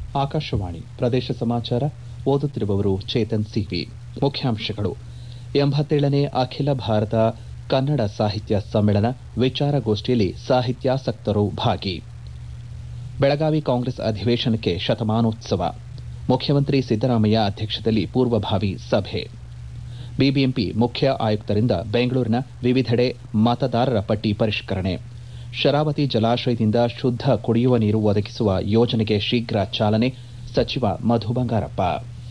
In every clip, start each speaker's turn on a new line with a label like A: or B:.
A: ಆಕಾಶವಾಣಿ ಪ್ರದೇಶ ಸಮಾಚಾರ ಓದುತ್ತಿರುವವರು ಚೇತನ್ ಸಿವಿ ಮುಖ್ಯಾಂಶಗಳು ಎಂಬತ್ತೇಳನೇ ಅಖಿಲ ಭಾರತ ಕನ್ನಡ ಸಾಹಿತ್ಯ ಸಮ್ಮೇಳನ ವಿಚಾರಗೋಷ್ಠಿಯಲ್ಲಿ ಸಾಹಿತ್ಯಾಸಕ್ತರು ಭಾಗಿ ಬೆಳಗಾವಿ ಕಾಂಗ್ರೆಸ್ ಅಧಿವೇಶನಕ್ಕೆ ಶತಮಾನೋತ್ಸವ ಮುಖ್ಯಮಂತ್ರಿ ಸಿದ್ದರಾಮಯ್ಯ ಅಧ್ಯಕ್ಷತೆಯಲ್ಲಿ ಪೂರ್ವಭಾವಿ ಸಭೆ ಬಿಬಿಎಂಪಿ ಮುಖ್ಯ ಆಯುಕ್ತರಿಂದ ಬೆಂಗಳೂರಿನ ವಿವಿಧೆಡೆ ಮತದಾರರ ಪಟ್ಟಿ ಪರಿಷ್ಕರಣೆ ಶರಾವತಿ ಜಲಾಶಯದಿಂದ ಶುದ್ದ ಕುಡಿಯುವ ನೀರು ಒದಗಿಸುವ ಯೋಜನೆಗೆ ಶೀಘ್ರ ಚಾಲನೆ ಸಚಿವ ಮಧು ಬಂಗಾರಪ್ಪ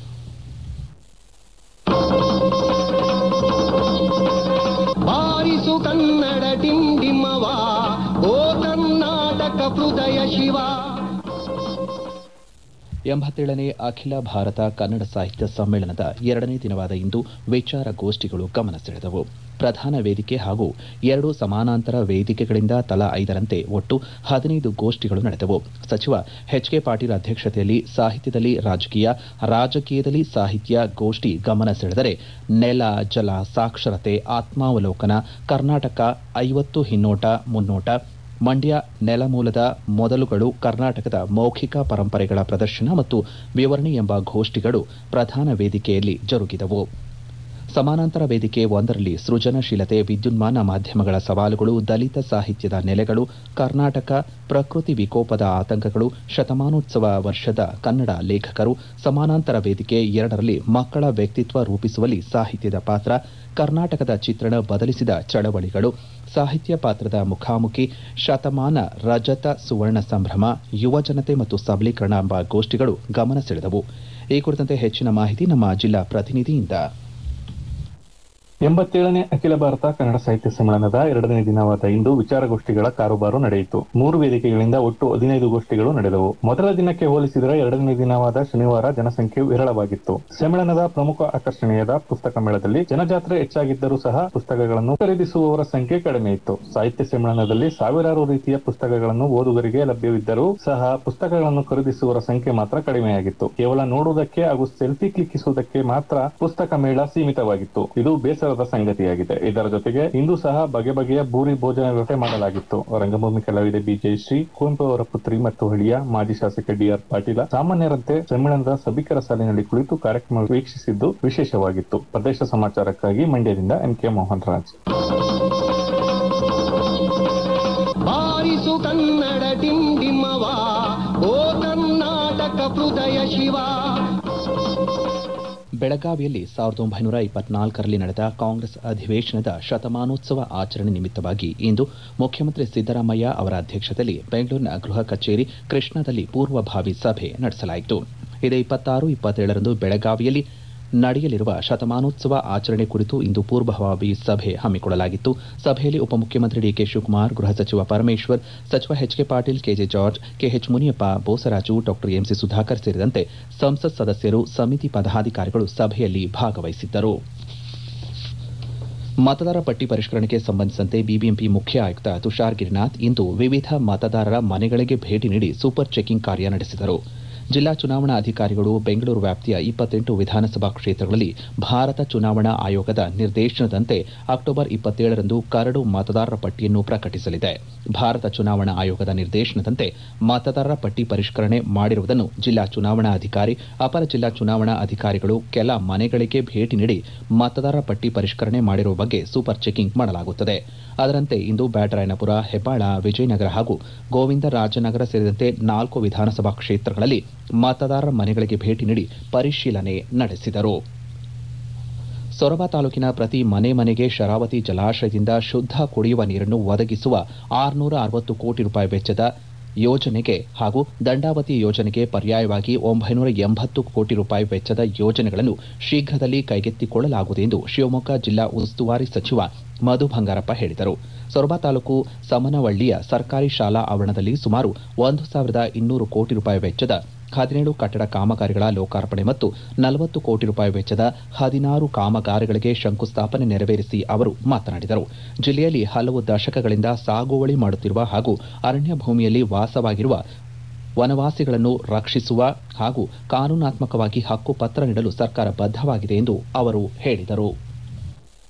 B: ಬಾರಿಸು ಕನ್ನಡ ಡಿಂಡಿಮವ ಓ ಕರ್ನಾಟಕ ಹೃದಯ ಶಿವ
A: ಎಂಬತ್ತೇಳನೇ ಅಖಿಲ ಭಾರತ ಕನ್ನಡ ಸಾಹಿತ್ಯ ಸಮ್ಮೇಳನದ ಎರಡನೇ ದಿನವಾದ ಇಂದು ವಿಚಾರಗೋಷ್ಠಿಗಳು ಗಮನ ಸೆಳೆದವು ಪ್ರಧಾನ ವೇದಿಕೆ ಹಾಗೂ ಎರಡು ಸಮಾನಾಂತರ ವೇದಿಕೆಗಳಿಂದ ತಲಾ ಐದರಂತೆ ಒಟ್ಟು ಹದಿನೈದು ಗೋಷ್ಠಿಗಳು ನಡೆದವು ಸಚಿವ ಎಚ್ ಕೆ ಪಾಟೀಲ್ ಅಧ್ಯಕ್ಷತೆಯಲ್ಲಿ ಸಾಹಿತ್ಯದಲ್ಲಿ ರಾಜಕೀಯ ರಾಜಕೀಯದಲ್ಲಿ ಸಾಹಿತ್ಯ ಗೋಷ್ಠಿ ಗಮನ ಸೆಳೆದರೆ ನೆಲ ಜಲ ಸಾಕ್ಷರತೆ ಆತ್ಮಾವಲೋಕನ ಕರ್ನಾಟಕ ಐವತ್ತು ಹಿನ್ನೋಟ ಮುನ್ನೋಟ ಮಂಡ್ಯ ನೆಲಮೂಲದ ಮೊದಲುಗಳು ಕರ್ನಾಟಕದ ಮೌಖಿಕ ಪರಂಪರೆಗಳ ಪ್ರದರ್ಶನ ಮತ್ತು ವಿವರಣೆ ಎಂಬ ಗೋಷ್ಠಿಗಳು ಪ್ರಧಾನ ವೇದಿಕೆಯಲ್ಲಿ ಜರುಗಿದವು ಸಮಾನಾಂತರ ವೇದಿಕೆ ಒಂದರಲ್ಲಿ ಸೃಜನಶೀಲತೆ ವಿದ್ಯುನ್ಮಾನ ಮಾಧ್ಯಮಗಳ ಸವಾಲುಗಳು ದಲಿತ ಸಾಹಿತ್ಯದ ನೆಲೆಗಳು ಕರ್ನಾಟಕ ಪ್ರಕೃತಿ ವಿಕೋಪದ ಆತಂಕಗಳು ಶತಮಾನೋತ್ಸವ ವರ್ಷದ ಕನ್ನಡ ಲೇಖಕರು ಸಮಾನಾಂತರ ವೇದಿಕೆ ಎರಡರಲ್ಲಿ ಮಕ್ಕಳ ವ್ಯಕ್ತಿತ್ವ ರೂಪಿಸುವಲ್ಲಿ ಸಾಹಿತ್ಯದ ಪಾತ್ರ ಕರ್ನಾಟಕದ ಚಿತ್ರಣ ಬದಲಿಸಿದ ಚಳವಳಿಗಳು ಸಾಹಿತ್ಯ ಪಾತ್ರದ ಮುಖಾಮುಖಿ ಶತಮಾನ ರಜತ ಸುವರ್ಣ ಸಂಭ್ರಮ ಯುವಜನತೆ ಮತ್ತು ಸಬಲೀಕರಣ ಎಂಬ ಗೋಷ್ಠಿಗಳು ಗಮನ ಸೆಳೆದವು ಈ ಕುರಿತಂತೆ ಹೆಚ್ಚಿನ ಮಾಹಿತಿ ನಮ್ಮ ಜಿಲ್ಲಾ ಪ್ರತಿನಿಧಿಯಿಂದ
C: ಎಂಬತ್ತೇಳನೇ ಅಖಿಲ ಭಾರತ ಕನ್ನಡ ಸಾಹಿತ್ಯ ಸಮ್ಮೇಳನದ ಎರಡನೇ ದಿನವಾದ ಇಂದು ವಿಚಾರಗೋಷ್ಠಿಗಳ ಕಾರುಬಾರು ನಡೆಯಿತು ಮೂರು ವೇದಿಕೆಗಳಿಂದ ಒಟ್ಟು ಹದಿನೈದು ಗೋಷ್ಠಿಗಳು ನಡೆದವು ಮೊದಲ ದಿನಕ್ಕೆ ಹೋಲಿಸಿದರೆ ಎರಡನೇ ದಿನವಾದ ಶನಿವಾರ ಜನಸಂಖ್ಯೆ ವಿರಳವಾಗಿತ್ತು ಸಮ್ಮೇಳನದ ಪ್ರಮುಖ ಆಕರ್ಷಣೆಯಾದ ಪುಸ್ತಕ ಮೇಳದಲ್ಲಿ ಜನಜಾತ್ರೆ ಹೆಚ್ಚಾಗಿದ್ದರೂ ಸಹ ಪುಸ್ತಕಗಳನ್ನು ಖರೀದಿಸುವವರ ಸಂಖ್ಯೆ ಕಡಿಮೆ ಇತ್ತು ಸಾಹಿತ್ಯ ಸಮ್ಮೇಳನದಲ್ಲಿ ಸಾವಿರಾರು ರೀತಿಯ ಪುಸ್ತಕಗಳನ್ನು ಓದುಗರಿಗೆ ಲಭ್ಯವಿದ್ದರೂ ಸಹ ಪುಸ್ತಕಗಳನ್ನು ಖರೀದಿಸುವವರ ಸಂಖ್ಯೆ ಮಾತ್ರ ಕಡಿಮೆಯಾಗಿತ್ತು ಕೇವಲ ನೋಡುವುದಕ್ಕೆ ಹಾಗೂ ಸೆಲ್ಫಿ ಕ್ಲಿಕ್ಕಿಸುವುದಕ್ಕೆ ಮಾತ್ರ ಪುಸ್ತಕ ಮೇಳ ಸೀಮಿತವಾಗಿತ್ತು ಇದು ಬೇಸರದ ಸಂಗತಿಯಾಗಿದೆ ಇದರ ಜೊತೆಗೆ ಇಂದು ಸಹ ಬಗೆ ಬಗೆಯ ಭೂರಿ ಭೋಜನ ವ್ಯವಸ್ಥೆ ಮಾಡಲಾಗಿತ್ತು ರಂಗಭೂಮಿ ಕಲಾವಿದೆ ಬಿ ಜಯಶ್ರೀ ಕುವೆಂಪು ಅವರ ಪುತ್ರಿ ಮತ್ತು ಹಳಿಯ ಮಾಜಿ ಶಾಸಕ ಡಿಆರ್ ಪಾಟೀಲ ಸಾಮಾನ್ಯರಂತೆ ಸಮ್ಮೇಳನದ ಸಭಿಕರ ಸಾಲಿನಲ್ಲಿ ಕುಳಿತು ಕಾರ್ಯಕ್ರಮ ವೀಕ್ಷಿಸಿದ್ದು ವಿಶೇಷವಾಗಿತ್ತು ಪ್ರದೇಶ ಸಮಾಚಾರಕ್ಕಾಗಿ ಮಂಡ್ಯದಿಂದ ಎಂಕೆ ಮೋಹನ್ ರಾಜ್
B: ಬಾರಿಸು ಕನ್ನಡ ಡಿಂಡಿಮವ ಓ ಕರ್ನಾಟಕ ಹೃದಯ ಶಿವ
A: ಬೆಳಗಾವಿಯಲ್ಲಿ ಸಾವಿರದ ಒಂಬೈನೂರ ಇಪ್ಪತ್ನಾಲ್ಕರಲ್ಲಿ ನಡೆದ ಕಾಂಗ್ರೆಸ್ ಅಧಿವೇಶನದ ಶತಮಾನೋತ್ಸವ ಆಚರಣೆ ನಿಮಿತ್ತವಾಗಿ ಇಂದು ಮುಖ್ಯಮಂತ್ರಿ ಸಿದ್ದರಾಮಯ್ಯ ಅವರ ಅಧ್ಯಕ್ಷತೆಯಲ್ಲಿ ಬೆಂಗಳೂರಿನ ಗೃಹ ಕಚೇರಿ ಕೃಷ್ಣದಲ್ಲಿ ಪೂರ್ವಭಾವಿ ಸಭೆ ನಡೆಸಲಾಯಿತು ಇದೇ ಇಪ್ಪತ್ತಾರು ಇಪ್ಪತ್ತೇಳರಂದು ಬೆಳಗಾವಿಯಲ್ಲಿ ನಡೆಯಲಿರುವ ಶತಮಾನೋತ್ಸವ ಆಚರಣೆ ಕುರಿತು ಇಂದು ಪೂರ್ವಭಾವಿ ಸಭೆ ಹಮ್ಮಿಕೊಳ್ಳಲಾಗಿತ್ತು ಸಭೆಯಲ್ಲಿ ಉಪಮುಖ್ಯಮಂತ್ರಿ ಡಿಕೆ ಶಿವಕುಮಾರ್ ಗೃಹ ಸಚಿವ ಪರಮೇಶ್ವರ್ ಸಚಿವ H K Patil K J George K H Muniyappa Bosaraju doctor M C Sudhakar ಸೇರಿದಂತೆ ಸಂಸತ್ ಸದಸ್ಯರು ಸಮಿತಿ ಪದಾಧಿಕಾರಿಗಳು ಸಭೆಯಲ್ಲಿ ಭಾಗವಹಿಸಿದ್ದರು ಮತದಾರ ಪಟ್ಟಿ ಪರಿಷ್ಕರಣೆಗೆ ಸಂಬಂಧಿಸಿದಂತೆ ಬಿಬಿಎಂಪಿ ಮುಖ್ಯ ಆಯುಕ್ತ ತುಷಾರ್ ಗಿರಿನಾಥ್ ಇಂದು ವಿವಿಧ ಮತದಾರರ ಮನೆಗಳಿಗೆ ಭೇಟಿ ನೀಡಿ ಸೂಪರ್ ಚೆಕಿಂಗ್ ಕಾರ್ಯ ನಡೆಸಿದರು ಜಿಲ್ಲಾ ಚುನಾವಣಾ ಅಧಿಕಾರಿಗಳು ಬೆಂಗಳೂರು ವ್ಯಾಪ್ತಿಯ ಇಪ್ಪತ್ತೆಂಟು ವಿಧಾನಸಭಾ ಕ್ಷೇತ್ರಗಳಲ್ಲಿ ಭಾರತ ಚುನಾವಣಾ ಆಯೋಗದ ನಿರ್ದೇಶನದಂತೆ ಅಕ್ಟೋಬರ್ ಇಪ್ಪತ್ತೇಳರಂದು ಕರಡು ಮತದಾರರ ಪಟ್ಟಿಯನ್ನು ಪ್ರಕಟಿಸಲಿದೆ ಭಾರತ ಚುನಾವಣಾ ಆಯೋಗದ ನಿರ್ದೇಶನದಂತೆ ಮತದಾರರ ಪಟ್ಟಿ ಪರಿಷ್ಕರಣೆ ಮಾಡಿರುವುದನ್ನು ಜಿಲ್ಲಾ ಚುನಾವಣಾ ಅಧಿಕಾರಿ ಅಪರ ಜಿಲ್ಲಾ ಚುನಾವಣಾ ಅಧಿಕಾರಿಗಳು ಕೆಲ ಮನೆಗಳಿಗೆ ಭೇಟಿ ನೀಡಿ ಮತದಾರರ ಪಟ್ಟಿ ಪರಿಷ್ಕರಣೆ ಮಾಡಿರುವ ಬಗ್ಗೆ ಸೂಪರ್ ಚೆಕಿಂಗ್ ಮಾಡಲಾಗುತ್ತದೆ ಅದರಂತೆ ಇಂದು ಬ್ಯಾಟರಾಯನಪುರ ಹೆಬ್ಬಾಳ ವಿಜಯನಗರ ಹಾಗೂ ಗೋವಿಂದರಾಜನಗರ ಸೇರಿದಂತೆ ನಾಲ್ಕು ವಿಧಾನಸಭಾ ಕ್ಷೇತ್ರಗಳಲ್ಲಿ ಮತದಾರರ ಮನೆಗಳಿಗೆ ಭೇಟಿ ನೀಡಿ ಪರಿಶೀಲನೆ ನಡೆಸಿದರು ಸೊರಬ ತಾಲೂಕಿನ ಪ್ರತಿ ಮನೆ ಮನೆಗೆ ಶರಾವತಿ ಜಲಾಶಯದಿಂದ ಶುದ್ದ ಕುಡಿಯುವ ನೀರನ್ನು ಒದಗಿಸುವ ಆರುನೂರ ಅರವತ್ತು ಕೋಟಿ ರೂಪಾಯಿ ವೆಚ್ಚದ ಯೋಜನೆಗೆ ಹಾಗೂ ದಂಡಾವತಿ ಯೋಜನೆಗೆ ಪರ್ಯಾಯವಾಗಿ ಒಂಬೈನೂರ ಎಂಬತ್ತು ಕೋಟಿ ರೂಪಾಯಿ ವೆಚ್ಚದ ಯೋಜನೆಗಳನ್ನು ಶೀಘ್ರದಲ್ಲಿ ಕೈಗೆತ್ತಿಕೊಳ್ಳಲಾಗುವುದು ಎಂದು ಶಿವಮೊಗ್ಗ ಜಿಲ್ಲಾ ಉಸ್ತುವಾರಿ ಸಚಿವ ಮಧು ಬಂಗಾರಪ್ಪ ಹೇಳಿದರು ಸೊರಬ ತಾಲೂಕು ಸಮನವಳ್ಳಿಯ ಸರ್ಕಾರಿ ಶಾಲಾ ಆವರಣದಲ್ಲಿ ಸುಮಾರು ಒಂದು ಸಾವಿರದ ಇನ್ನೂರು ಕೋಟಿ ರೂಪಾಯಿ ವೆಚ್ಚದ ಹದಿನೇಳು ಕಟ್ಟಡ ಕಾಮಗಾರಿಗಳ ಲೋಕಾರ್ಪಣೆ ಮತ್ತು ನಲವತ್ತು ಕೋಟಿ ರೂಪಾಯಿ ವೆಚ್ಚದ ಹದಿನಾರು ಕಾಮಗಾರಿಗಳಿಗೆ ಶಂಕುಸ್ಥಾಪನೆ ನೆರವೇರಿಸಿ ಅವರು ಮಾತನಾಡಿದರು ಜಿಲ್ಲೆಯಲ್ಲಿ ಹಲವು ದಶಕಗಳಿಂದ ಸಾಗುವಳಿ ಮಾಡುತ್ತಿರುವ ಹಾಗೂ ಅರಣ್ಯ ಭೂಮಿಯಲ್ಲಿ ವಾಸವಾಗಿರುವ ವನವಾಸಿಗಳನ್ನು ರಕ್ಷಿಸುವ ಹಾಗೂ ಕಾನೂನಾತ್ಮಕವಾಗಿ ಹಕ್ಕು ಪತ್ರ ನೀಡಲು ಸರ್ಕಾರ ಬದ್ಧವಾಗಿದೆ ಎಂದು ಅವರು ಹೇಳಿದರು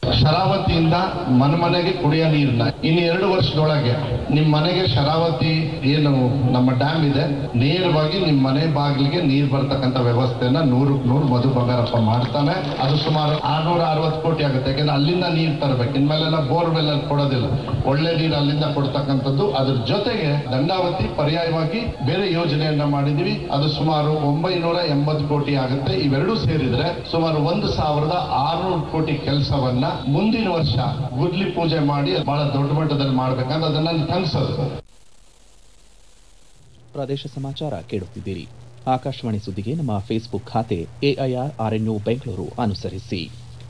D: ಶರಾವತಿಯಿಂದ ಮನೆ ಮನೆಗೆ ಕುಡಿಯೋ ನೀರನ್ನ ಇನ್ನು ಎರಡು ವರ್ಷದೊಳಗೆ ನಿಮ್ಮ ಮನೆಗೆ ಶರಾವತಿ ಏನು ನಮ್ಮ ಡ್ಯಾಮ್ ಇದೆ ನೇರವಾಗಿ ನಿಮ್ಮ ಮನೆ ಬಾಗಿಲಿಗೆ ನೀರು ಬರ್ತಕ್ಕಂಥ ವ್ಯವಸ್ಥೆನ ನೂರಕ್ಕೆ ನೂರು ಮಧು ಬಂಗಾರಪ್ಪ ಮಾಡ್ತಾನೆ ಅದು ಸುಮಾರು ಆರ್ನೂರ ಅರವತ್ತು ಕೋಟಿ ಆಗುತ್ತೆ ಯಾಕಂದ್ರೆ ಅಲ್ಲಿಂದ ನೀರು ತರಬೇಕು ಇನ್ಮೇಲೆಲ್ಲ ಬೋರ್ವೆಲ್ ಅಲ್ಲಿ ಕೊಡೋದಿಲ್ಲ ಒಳ್ಳೆ ನೀರು ಅಲ್ಲಿಂದ ಕೊಡ್ತಕ್ಕಂಥದ್ದು ಅದ್ರ ಜೊತೆಗೆ ದಂಡಾವತಿ ಪರ್ಯಾಯವಾಗಿ ಬೇರೆ ಯೋಜನೆಯನ್ನ ಮಾಡಿದೀವಿ ಅದು ಸುಮಾರು ಒಂಬೈನೂರ ಎಂಬತ್ತು ಕೋಟಿ ಆಗುತ್ತೆ ಇವೆರಡೂ ಸೇರಿದ್ರೆ ಸುಮಾರು ಒಂದು ಸಾವಿರದ ಆರುನೂರು ಕೋಟಿ ಕೆಲಸವನ್ನ ಮುಂದಿನ ವರ್ಷ ಗುದ್ಲಿ ಪೂಜೆ ಮಾಡಿ ಬಹಳ ದೊಡ್ಡ ಮಟ್ಟದಲ್ಲಿ ಮಾಡ್ಬೇಕಂತ ಅದನ್ನ ಕನಸದು
A: ಪ್ರದೇಶ ಸಮಾಚಾರ ಕೇಳುತ್ತಿದ್ದೀರಿ ಆಕಾಶವಾಣಿ ಸುದ್ದಿಗೆ ನಮ್ಮ ಫೇಸ್ಬುಕ್ ಖಾತೆ ಎಐಆರ್ ಆರ್ಎನ್ಯು ಬೆಂಗಳೂರು ಅನುಸರಿಸಿ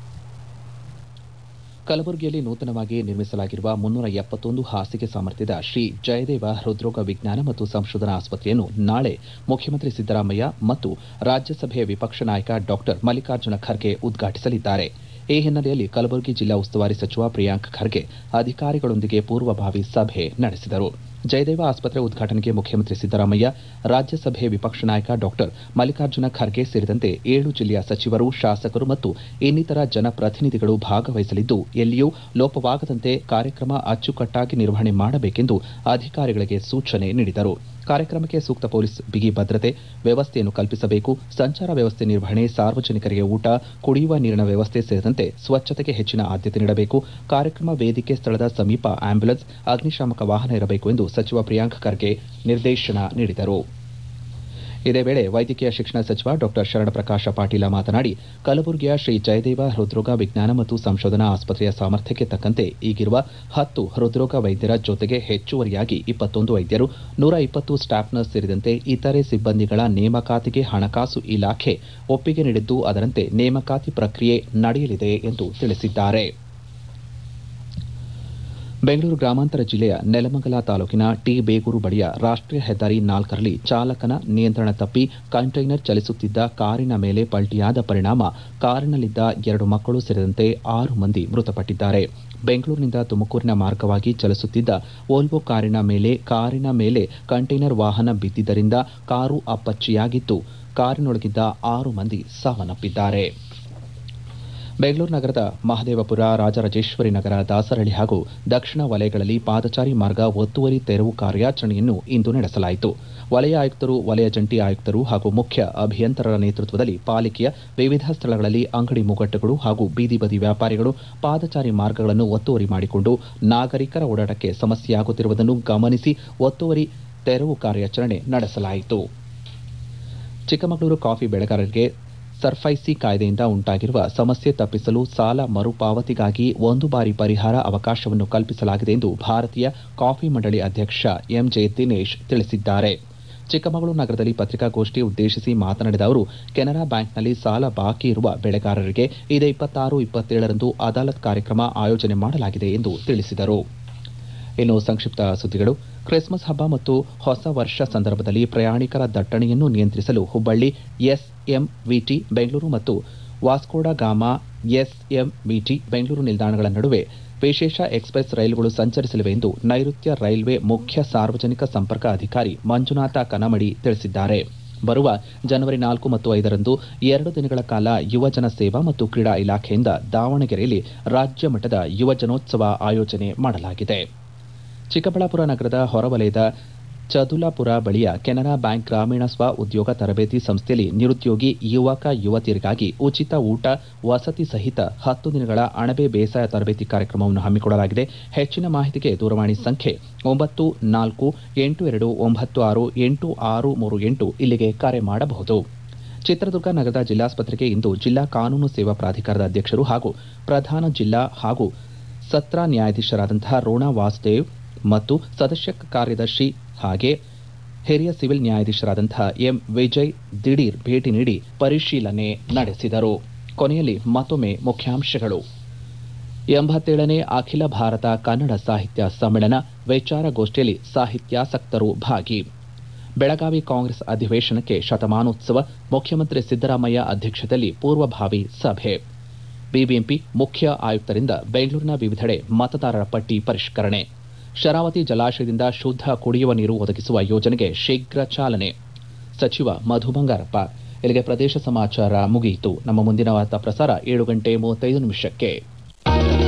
A: ಕಲಬುರಗಿಯಲ್ಲಿ ನೂತನವಾಗಿ ನಿರ್ಮಿಸಲಾಗಿರುವ ಮುನ್ನೂರ ಎಪ್ಪತ್ತೊಂದು ಹಾಸಿಗೆ ಸಾಮರ್ಥ್ಯದ ಶ್ರೀ ಜಯದೇವ ಹೃದ್ರೋಗ ವಿಜ್ಞಾನ ಮತ್ತು ಸಂಶೋಧನಾ ಆಸ್ಪತ್ರೆಯನ್ನು ನಾಳೆ ಮುಖ್ಯಮಂತ್ರಿ ಸಿದ್ದರಾಮಯ್ಯ ಮತ್ತು ರಾಜ್ಯಸಭೆಯ ವಿಪಕ್ಷ ನಾಯಕ ಡಾಕ್ಟರ್ ಮಲ್ಲಿಕಾರ್ಜುನ ಖರ್ಗೆ ಉದ್ಘಾಟಿಸಲಿದ್ದಾರೆ ಈ ಹಿನ್ನೆಲೆಯಲ್ಲಿ ಕಲಬುರಗಿ ಜಿಲ್ಲಾ ಉಸ್ತುವಾರಿ ಸಚಿವ ಪ್ರಿಯಾಂಕ್ ಖರ್ಗೆ ಅಧಿಕಾರಿಗಳೊಂದಿಗೆ ಪೂರ್ವಭಾವಿ ಸಭೆ ನಡೆಸಿದರು ಜಯದೇವ ಆಸ್ಪತ್ರೆ ಉದ್ಘಾಟನೆಗೆ ಮುಖ್ಯಮಂತ್ರಿ ಸಿದ್ದರಾಮಯ್ಯ ರಾಜ್ಯಸಭೆ ವಿಪಕ್ಷ ನಾಯಕ ಡಾಕ್ಟರ್ ಮಲ್ಲಿಕಾರ್ಜುನ ಖರ್ಗೆ ಸೇರಿದಂತೆ ಏಳು ಜಿಲ್ಲೆಯ ಸಚಿವರು ಶಾಸಕರು ಮತ್ತು ಇನ್ನಿತರ ಜನಪ್ರತಿನಿಧಿಗಳು ಭಾಗವಹಿಸಲಿದ್ದು ಎಲ್ಲಿಯೂ ಲೋಪವಾಗದಂತೆ ಕಾರ್ಯಕ್ರಮ ಅಚ್ಚುಕಟ್ಟಾಗಿ ನಿರ್ವಹಣೆ ಮಾಡಬೇಕೆಂದು ಅಧಿಕಾರಿಗಳಿಗೆ ಸೂಚನೆ ನೀಡಿದರು ಕಾರ್ಯಕ್ರಮಕ್ಕೆ ಸೂಕ್ತ ಪೊಲೀಸ್ ಬಿಗಿ ಭದ್ರತೆ ವ್ಯವಸ್ಥೆಯನ್ನು ಕಲ್ಪಿಸಬೇಕು ಸಂಚಾರ ವ್ಯವಸ್ಥೆ ನಿರ್ವಹಣೆ ಸಾರ್ವಜನಿಕರಿಗೆ ಊಟ ಕುಡಿಯುವ ನೀರಿನ ವ್ಯವಸ್ಥೆ ಸೇರಿದಂತೆ ಸ್ವಚ್ಛತೆಗೆ ಹೆಚ್ಚಿನ ಆದ್ಯತೆ ನೀಡಬೇಕು ಕಾರ್ಯಕ್ರಮ ವೇದಿಕೆ ಸ್ಥಳದ ಸಮೀಪ ಆಂಬ್ಯುಲೆನ್ಸ್ ಅಗ್ನಿಶಾಮಕ ವಾಹನ ಇರಬೇಕು ಎಂದು ಸಚಿವ ಪ್ರಿಯಾಂಕ್ ಖರ್ಗೆ ನಿರ್ದೇಶನ ನೀಡಿದರು ಇದೇ ವೇಳೆ ವೈದ್ಯಕೀಯ ಶಿಕ್ಷಣ ಸಚಿವ ಡಾಕ್ಟರ್ ಶರಣಪ್ರಕಾಶ ಪಾಟೀಲ ಮಾತನಾಡಿ ಕಲಬುರಗಿಯ ಶ್ರೀ ಜಯದೇವ ಹೃದ್ರೋಗ ವಿಜ್ಞಾನ ಮತ್ತು ಸಂಶೋಧನಾ ಆಸ್ಪತ್ರೆಯ ಸಾಮರ್ಥ್ಯಕ್ಕೆ ತಕ್ಕಂತೆ ಈಗಿರುವ ಹತ್ತು ಹೃದ್ರೋಗ ವೈದ್ಯರ ಜೊತೆಗೆ ಹೆಚ್ಚುವರಿಯಾಗಿ ಇಪ್ಪತ್ತೊಂದು ವೈದ್ಯರು ನೂರ ಇಪ್ಪತ್ತು ಸ್ಟಾಫ್ ನರ್ಸ್ ಸೇರಿದಂತೆ ಇತರೆ ಸಿಬ್ಬಂದಿಗಳ ನೇಮಕಾತಿಗೆ ಹಣಕಾಸು ಇಲಾಖೆ ಒಪ್ಪಿಗೆ ನೀಡಿದ್ದು ಅದರಂತೆ ನೇಮಕಾತಿ ಪ್ರಕ್ರಿಯೆ ನಡೆಯಲಿದೆ ಎಂದು ತಿಳಿಸಿದ್ದಾರೆ ಬೆಂಗಳೂರು ಗ್ರಾಮಾಂತರ ಜಿಲ್ಲೆಯ ನೆಲಮಂಗಲ ತಾಲೂಕಿನ ಟಿ ಬೇಗೂರು ಬಳಿಯ ರಾಷ್ಟ್ರೀಯ ಹೆದ್ದಾರಿ ನಾಲ್ಕರಲ್ಲಿ ಚಾಲಕನ ನಿಯಂತ್ರಣ ತಪ್ಪಿ ಕಂಟೈನರ್ ಚಲಿಸುತ್ತಿದ್ದ ಕಾರಿನ ಮೇಲೆ ಪಲ್ಟಿಯಾದ ಪರಿಣಾಮ ಕಾರಿನಲ್ಲಿದ್ದ ಎರಡು ಮಕ್ಕಳು ಸೇರಿದಂತೆ ಆರು ಮಂದಿ ಮೃತಪಟ್ಟಿದ್ದಾರೆ ಬೆಂಗಳೂರಿನಿಂದ ತುಮಕೂರಿನ ಮಾರ್ಗವಾಗಿ ಚಲಿಸುತ್ತಿದ್ದ ವೋಲ್ವೋ ಕಾರಿನ ಮೇಲೆ ಕಾರಿನ ಮೇಲೆ ಕಂಟೈನರ್ ವಾಹನ ಬಿದ್ದಿದ್ದರಿಂದ ಕಾರು ಅಪ್ಪಚ್ಚಿಯಾಗಿದ್ದು ಕಾರಿನೊಳಗಿದ್ದ ಆರು ಮಂದಿ ಸಾವನ್ನಪ್ಪಿದ್ದಾರೆ ಬೆಂಗಳೂರು ನಗರದ ಮಹದೇವಪುರ ರಾಜರಾಜೇಶ್ವರಿ ನಗರ ದಾಸರಹಳ್ಳಿ ಹಾಗೂ ದಕ್ಷಿಣ ವಲಯಗಳಲ್ಲಿ ಪಾದಚಾರಿ ಮಾರ್ಗ ಒತ್ತುವರಿ ತೆರವು ಕಾರ್ಯಾಚರಣೆಯನ್ನು ಇಂದು ನಡೆಸಲಾಯಿತು ವಲಯ ಆಯುಕ್ತರು ವಲಯ ಜಂಟಿ ಆಯುಕ್ತರು ಹಾಗೂ ಮುಖ್ಯ ಅಭಿಯಂತರರ ನೇತೃತ್ವದಲ್ಲಿ ಪಾಲಿಕೆಯ ವಿವಿಧ ಸ್ಥಳಗಳಲ್ಲಿ ಅಂಗಡಿ ಮುಗ್ಗಟ್ಟುಗಳು ಹಾಗೂ ಬೀದಿ ಬದಿ ವ್ಯಾಪಾರಿಗಳು ಪಾದಚಾರಿ ಮಾರ್ಗಗಳನ್ನು ಒತ್ತುವರಿ ಮಾಡಿಕೊಂಡು ನಾಗರಿಕರ ಓಡಾಟಕ್ಕೆ ಸಮಸ್ಯೆಯಾಗುತ್ತಿರುವುದನ್ನು ಗಮನಿಸಿ ಒತ್ತುವರಿ ತೆರವು ಕಾರ್ಯಾಚರಣೆ ನಡೆಸಲಾಯಿತು ಚಿಕ್ಕಮಗಳೂರು ಕಾಫಿ ಬೆಳೆಗಾರರಿಗೆ ಸರ್ಫೈಸಿ ಕಾಯ್ದೆಯಿಂದ ಉಂಟಾಗಿರುವ ಸಮಸ್ಯೆ ತಪ್ಪಿಸಲು ಸಾಲ ಮರುಪಾವತಿಗಾಗಿ ಒಂದು ಬಾರಿ ಪರಿಹಾರ ಅವಕಾಶವನ್ನು ಕಲ್ಪಿಸಲಾಗಿದೆ ಎಂದು ಭಾರತೀಯ ಕಾಫಿ ಮಂಡಳಿ ಅಧ್ಯಕ್ಷ ಎಂಜೆ ದಿನೇಶ್ ತಿಳಿಸಿದ್ದಾರೆ ಚಿಕ್ಕಮಗಳೂರು ನಗರದಲ್ಲಿ ಪತ್ರಿಕಾಗೋಷ್ಠಿ ಉದ್ದೇಶಿಸಿ ಮಾತನಾಡಿದ ಅವರು ಕೆನರಾ ಬ್ಯಾಂಕ್ನಲ್ಲಿ ಸಾಲ ಬಾಕಿ ಇರುವ ಬೆಳೆಗಾರರಿಗೆ ಇದೇ ಇಪ್ಪತ್ತಾರು ಇಪ್ಪತ್ತೇಳರಂದು ಅದಾಲತ್ ಕಾರ್ಯಕ್ರಮ ಆಯೋಜನೆ ಮಾಡಲಾಗಿದೆ ಎಂದು ತಿಳಿಸಿದರು ಇನ್ನು ಸಂಕ್ಷಿಪ್ತ ಸುದ್ದಿಗಳು ಕ್ರಿಸ್ಮಸ್ ಹಬ್ಬ ಮತ್ತು ಹೊಸ ವರ್ಷ ಸಂದರ್ಭದಲ್ಲಿ ಪ್ರಯಾಣಿಕರ ದಟ್ಟಣೆಯನ್ನು ನಿಯಂತ್ರಿಸಲು ಹುಬ್ಬಳ್ಳಿ ಎಸ್ಎಂವಿಟಿ ಬೆಂಗಳೂರು ಮತ್ತು ವಾಸ್ಕೋಡ ಗಾಮಾ ಎಸ್ಎಂವಿಟಿ ಬೆಂಗಳೂರು ನಿಲ್ದಾಣಗಳ ನಡುವೆ ವಿಶೇಷ ಎಕ್ಸ್ಪ್ರೆಸ್ ರೈಲುಗಳು ಸಂಚರಿಸಲಿವೆ ಎಂದು ನೈಋತ್ಯ ರೈಲ್ವೆ ಮುಖ್ಯ ಸಾರ್ವಜನಿಕ ಸಂಪರ್ಕ ಅಧಿಕಾರಿ ಮಂಜುನಾಥ ಕನಮಡಿ ತಿಳಿಸಿದ್ದಾರೆ ಬರುವ ಜನವರಿ ನಾಲ್ಕು ಮತ್ತು ಐದರಂದು ಎರಡು ದಿನಗಳ ಕಾಲ ಯುವಜನ ಸೇವಾ ಮತ್ತು ಕ್ರೀಡಾ ಇಲಾಖೆಯಿಂದ ದಾವಣಗೆರೆಯಲ್ಲಿ ರಾಜ್ಯ ಮಟ್ಟದ ಯುವಜನೋತ್ಸವ ಆಯೋಜನೆ ಮಾಡಲಾಗಿದೆ ಚಿಕ್ಕಬಳ್ಳಾಪುರ ನಗರದ ಹೊರವಲಯದ ಚದುಲಾಪುರ ಬಳಿಯ ಕೆನರಾ ಬ್ಯಾಂಕ್ ಗ್ರಾಮೀಣ ಸ್ವ ಉದ್ಯೋಗ ತರಬೇತಿ ಸಂಸ್ಥೆಯಲ್ಲಿ ನಿರುದ್ಯೋಗಿ ಯುವಕ ಯುವತಿಯರಿಗಾಗಿ ಉಚಿತ ಊಟ ವಸತಿ ಸಹಿತ ಹತ್ತು ದಿನಗಳ ಅಣಬೆ ಬೇಸಾಯ ತರಬೇತಿ ಕಾರ್ಯಕ್ರಮವನ್ನು ಹಮ್ಮಿಕೊಳ್ಳಲಾಗಿದೆ ಹೆಚ್ಚಿನ ಮಾಹಿತಿಗೆ ದೂರವಾಣಿ ಸಂಖ್ಯೆ ಒಂಬತ್ತು ನಾಲ್ಕು ಎಂಟು ಎರಡು ಒಂಬತ್ತು ಆರು ಎಂಟು ಆರು ಮೂರು ಎಂಟು ಇಲ್ಲಿಗೆ ಕರೆ ಮಾಡಬಹುದು ಚಿತ್ರದುರ್ಗ ನಗರದ ಜಿಲ್ಲಾಸ್ಪತ್ರೆಗೆ ಇಂದು ಜಿಲ್ಲಾ ಕಾನೂನು ಸೇವಾ ಪ್ರಾಧಿಕಾರದ ಅಧ್ಯಕ್ಷರು ಹಾಗೂ ಪ್ರಧಾನ ಜಿಲ್ಲಾ ಹಾಗೂ ಸತ್ರ ನ್ಯಾಯಾಧೀಶರಾದಂತಹ ರೋಣಾ ವಾಸುದೇವ್ ಮತ್ತು ಸದಸ್ಯ ಕಾರ್ಯದರ್ಶಿ ಹಾಗೆ ಹಿರಿಯ ಸಿವಿಲ್ ನ್ಯಾಯಾಧೀಶರಾದಂತಹ ಎಂ ವಿಜಯ್ ದಿಢೀರ್ ಭೇಟಿ ನೀಡಿ ಪರಿಶೀಲನೆ ನಡೆಸಿದರು ಕೊನೆಯಲ್ಲಿ ಮತ್ತೊಮ್ಮೆ ಮುಖ್ಯಾಂಶಗಳು ಎಂಬತ್ತೇಳನೇ ಅಖಿಲ ಭಾರತ ಕನ್ನಡ ಸಾಹಿತ್ಯ ಸಮ್ಮೇಳನ ವಿಚಾರಗೋಷ್ಠಿಯಲ್ಲಿ ಸಾಹಿತ್ಯಾಸಕ್ತರು ಭಾಗಿ ಬೆಳಗಾವಿ ಕಾಂಗ್ರೆಸ್ ಅಧಿವೇಶನಕ್ಕೆ ಶತಮಾನೋತ್ಸವ ಮುಖ್ಯಮಂತ್ರಿ ಸಿದ್ದರಾಮಯ್ಯ ಅಧ್ಯಕ್ಷತೆಯಲ್ಲಿ ಪೂರ್ವಭಾವಿ ಸಭೆ ಬಿಬಿಎಂಪಿ ಮುಖ್ಯ ಆಯುಕ್ತರಿಂದ ಬೆಂಗಳೂರಿನ ವಿವಿಧೆಡೆ ಮತದಾರರ ಪಟ್ಟಿ ಪರಿಷ್ಕರಣೆ ಶರಾವತಿ ಜಲಾಶಯದಿಂದ ಶುದ್ಧ ಕುಡಿಯುವ ನೀರು ಒದಗಿಸುವ ಯೋಜನೆಗೆ ಶೀಘ್ರ ಚಾಲನೆ ಸಚಿವ ಮಧು ಬಂಗಾರಪ್ಪ ಇಲ್ಲಿಗೆ ಪ್ರದೇಶ ಸಮಾಚಾರ ಮುಗಿಯಿತು ನಮ್ಮ ಮುಂದಿನ ವಾರ್ತಾ ಪ್ರಸಾರ ಏಳು ಗಂಟೆ ಮೂವತ್ತೈದು ನಿಮಿಷಕ್ಕೆ